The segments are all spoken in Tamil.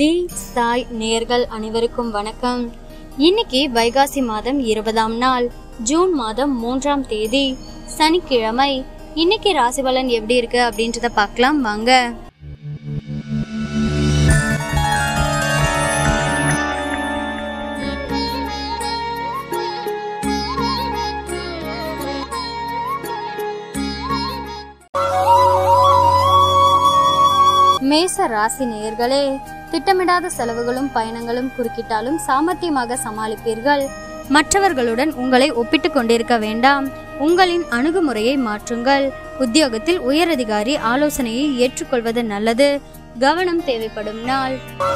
தி சாய் நேயர்கள் அனைவருக்கும் வணக்கம் இன்னைக்கு வைகாசி மாதம் இருபதாம் நாள் ஜூன் மாதம் மூன்றாம் தேதி சனிக்கிழமை இன்னைக்கு ராசி பலன் எப்படி இருக்கு அப்படின்றத பார்க்கலாம் வாங்க மேச ராசி நேயர்களே திட்டமிடாத செலவுகளும் பயணங்களும் குறுக்கிட்டாலும் சாமர்த்தியமாக சமாளிப்பீர்கள் மற்றவர்களுடன் உங்களை ஒப்பிட்டுக் கொண்டிருக்க வேண்டாம் உங்களின் அணுகுமுறையை மாற்றுங்கள் உத்தியோகத்தில் உயரதிகாரி ஆலோசனையை ஏற்றுக்கொள்வது நல்லது கவனம் தேவைப்படும் நாள்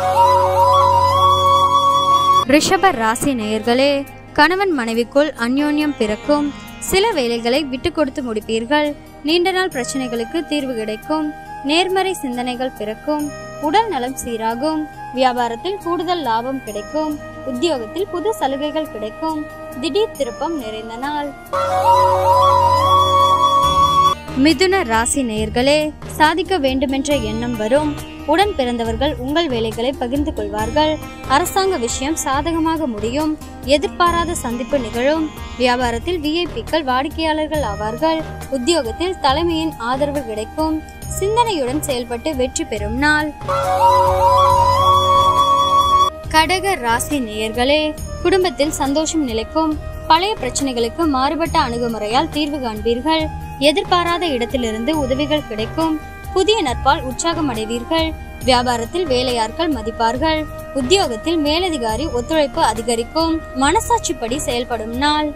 ரிஷப ராசி நேயர்களே கணவன் மனைவிக்குள் அந்யோன்யம் பிறக்கும் சில வேலைகளை விட்டு கொடுத்து முடிப்பீர்கள் நீண்ட நாள் பிரச்சனைகளுக்கு தீர்வு கிடைக்கும் நேர்மறை சிந்தனைகள் பிறக்கும் உடல் நலம் சீராகும் வியாபாரத்தில் கூடுதல் லாபம் கிடைக்கும் உத்தியோகத்தில் புது சலுகைகள் கிடைக்கும் திடீர் திருப்பம் நிறைந்த நாள் மிதுன ராசி நேயர்களே சாதிக்க வேண்டுமென்ற எண்ணம் வரும் உடன் பிறந்தவர்கள் உங்கள் வேலைகளை பகிர்ந்து கொள்வார்கள் அரசாங்க விஷயம் சாதகமாக முடியும் எதிர்பாராத சந்திப்பு நிகழும் வியாபாரத்தில் விஐபிக்கள் வாடிக்கையாளர்கள் ஆவார்கள் உத்தியோகத்தில் தலைமையின் ஆதரவு கிடைக்கும் சிந்தனையுடன் செயல்பட்டு வெற்றி பெறும் நாள் கடக ராசி நேயர்களே குடும்பத்தில் சந்தோஷம் நிலைக்கும் பழைய பிரச்சனைகளுக்கு மாறுபட்ட அணுகுமுறையால் தீர்வு காண்பீர்கள் எதிர்பாராத இடத்திலிருந்து உதவிகள் கிடைக்கும் புதிய நட்பால் உற்சாகம் அடைவீர்கள் வியாபாரத்தில் வேலையாட்கள் மதிப்பார்கள் உத்தியோகத்தில் மேலதிகாரி ஒத்துழைப்பு அதிகரிக்கும் மனசாட்சிப்படி செயல்படும் நாள்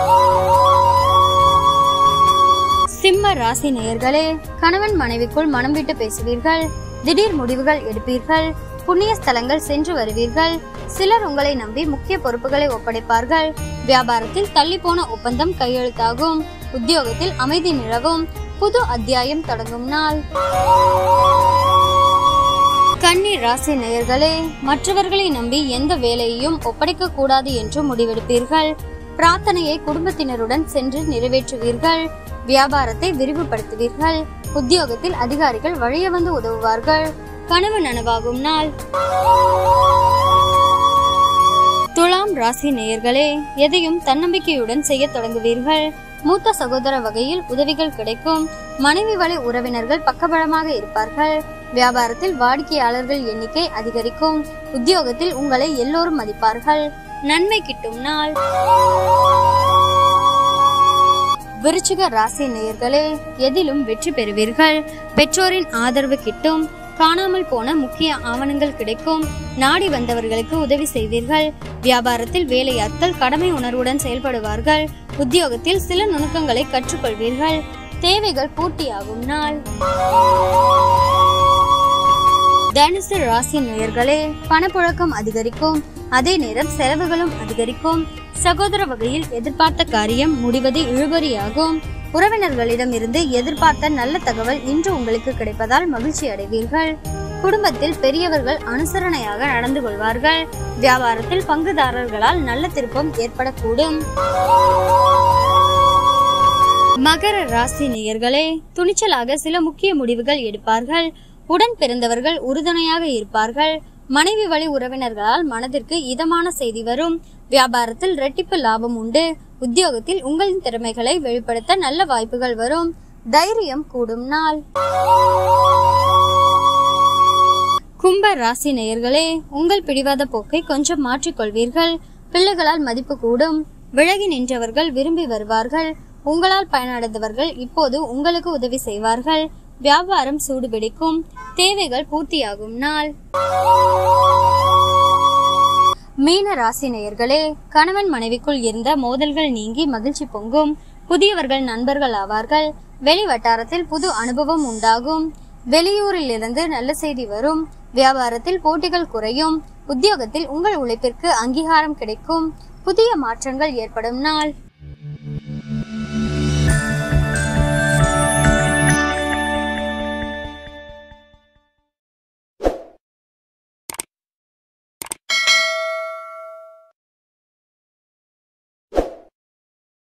சிம்ம ராசி நேயர்களே கணவன் மனைவிக்குள் மனம் விட்டு பேசுவீர்கள் திடீர் முடிவுகள் எடுப்பீர்கள் புண்ணிய ஸ்தலங்கள் சென்று வருவீர்கள் சிலர் உங்களை நம்பி முக்கிய பொறுப்புகளை ஒப்படைப்பார்கள் வியாபாரத்தில் தள்ளி போன ஒப்பந்தம் கையெழுத்தாகும் உத்தியோகத்தில் அமைதி நிலவும் புது அத்தியாயம் தொடங்கும் நாள் கன்னி ராசி நேயர்களே மற்றவர்களை நம்பி எந்த வேலையையும் ஒப்படைக்க கூடாது என்று முடிவெடுப்பீர்கள் பிரார்த்தனையை குடும்பத்தினருடன் சென்று நிறைவேற்றுவீர்கள் வியாபாரத்தை விரிவுபடுத்துவீர்கள் உத்தியோகத்தில் அதிகாரிகள் வழிய வந்து உதவுவார்கள் கனவு நனவாகும் நாள் துலாம் ராசி நேயர்களே எதையும் தன்னம்பிக்கையுடன் செய்ய தொடங்குவீர்கள் மூத்த சகோதர வகையில் உதவிகள் கிடைக்கும் மனைவி வழி உறவினர்கள் பக்கபலமாக இருப்பார்கள் வியாபாரத்தில் வாடிக்கையாளர்கள் எண்ணிக்கை அதிகரிக்கும் உத்தியோகத்தில் உங்களை எல்லோரும் மதிப்பார்கள் நன்மை கிட்டும் நாள் விருச்சிக ராசி நேயர்களே எதிலும் வெற்றி பெறுவீர்கள் பெற்றோரின் ஆதரவு கிட்டும் காணாமல் போன முக்கிய ஆவணங்கள் கிடைக்கும் நாடி வந்தவர்களுக்கு உதவி செய்வீர்கள் வியாபாரத்தில் வேலையாட்கள் கடமை உணர்வுடன் செயல்படுவார்கள் உத்தியோகத்தில் சில நுணுக்கங்களை கற்றுக்கொள்வீர்கள் தேவைகள் பூர்த்தியாகும் நாள் தனுசு ராசி நேயர்களே பணப்புழக்கம் அதிகரிக்கும் அதே நேரம் செலவுகளும் அதிகரிக்கும் சகோதர வகையில் எதிர்பார்த்த காரியம் முடிவது இழுபறியாகும் உறவினர்களிடம் இருந்து எதிர்பார்த்த நல்ல தகவல் இன்று உங்களுக்கு கிடைப்பதால் மகிழ்ச்சி அடைவீர்கள் குடும்பத்தில் பெரியவர்கள் அனுசரணையாக நடந்து கொள்வார்கள் வியாபாரத்தில் பங்குதாரர்களால் நல்ல திருப்பம் ஏற்படக்கூடும் மகர ராசி நேயர்களே துணிச்சலாக சில முக்கிய முடிவுகள் எடுப்பார்கள் உடன் பிறந்தவர்கள் உறுதுணையாக இருப்பார்கள் மனைவி வழி உறவினர்களால் மனதிற்கு இதமான செய்தி வரும் வியாபாரத்தில் ரெட்டிப்பு லாபம் உண்டு உத்தியோகத்தில் உங்களின் திறமைகளை வெளிப்படுத்த நல்ல வாய்ப்புகள் வரும் தைரியம் கூடும் நாள் கும்ப ராசி நேயர்களே உங்கள் பிடிவாத போக்கை கொஞ்சம் மாற்றிக்கொள்வீர்கள் பிள்ளைகளால் மதிப்பு கூடும் விலகி நின்றவர்கள் விரும்பி வருவார்கள் உங்களால் பயனடைந்தவர்கள் இப்போது உங்களுக்கு உதவி செய்வார்கள் வியாபாரம் சூடுபிடிக்கும் தேவைகள் பூர்த்தியாகும் நாள் மீன ராசி நேயர்களே கணவன் மனைவிக்குள் இருந்த மோதல்கள் நீங்கி மகிழ்ச்சி பொங்கும் புதியவர்கள் நண்பர்கள் ஆவார்கள் வெளி வட்டாரத்தில் புது அனுபவம் உண்டாகும் வெளியூரில் இருந்து நல்ல செய்தி வரும் வியாபாரத்தில் போட்டிகள் குறையும் உத்தியோகத்தில் உங்கள் உழைப்பிற்கு அங்கீகாரம் கிடைக்கும் புதிய மாற்றங்கள் ஏற்படும் நாள்